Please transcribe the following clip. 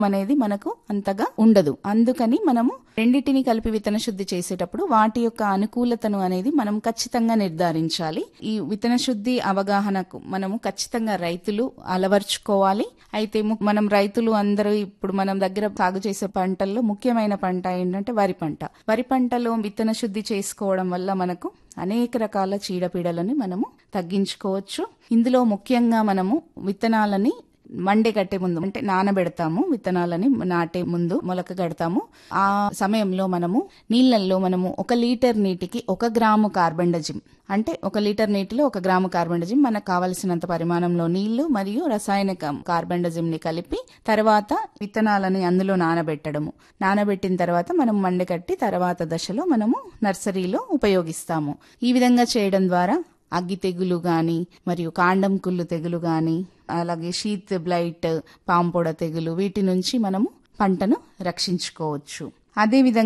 అనేది మనకు అంతగా ఉండదు అందుకని మనము రెండింటిని కలిపి విత్తన శుద్ధి చేసేటప్పుడు వాటి యొక్క అనుకూలతను అనేది మనం ఖచ్చితంగా నిర్ధారించాలి ఈ విత్తన శుద్ధి అవగాహనకు మనము ఖచ్చితంగా రైతులు అలవర్చుకోవాలి అయితే ము- మనం రైతులు అందరూ ఇప్పుడు మనం దగ్గర సాగు చేసే పంటల్లో ముఖ్యమైన పంట ఏంటంటే వరి పంట వరి పంటలో విత్తన శుద్ధి చేసుకోవడం వల్ల మనకు అనేక రకాల చీడపీడలని మనము తగ్గించుకోవచ్చు ఇందులో ముఖ్యంగా మనము విత్తనాలని మండే కట్టే ముందు అంటే నానబెడతాము విత్తనాలని నాటే ముందు మొలక కడతాము ఆ సమయంలో మనము నీళ్ళల్లో మనము ఒక లీటర్ నీటికి ఒక గ్రాము కార్బండజిమ్ అంటే ఒక లీటర్ నీటిలో ఒక గ్రాము కార్బండజిమ్ మనకు కావలసినంత పరిమాణంలో నీళ్లు మరియు రసాయనిక కార్బండజిమ్ ని కలిపి తర్వాత విత్తనాలని అందులో నానబెట్టడము నానబెట్టిన తర్వాత మనం మండకట్టి తర్వాత దశలో మనము నర్సరీలో ఉపయోగిస్తాము ఈ విధంగా చేయడం ద్వారా అగ్గి తెగులు గాని మరియు కాండం కుళ్ళు తెగులు గాని అలాగే షీత్ బ్లైట్ పాంపొడ తెగులు వీటి నుంచి మనము పంటను రక్షించుకోవచ్చు అదేవిధంగా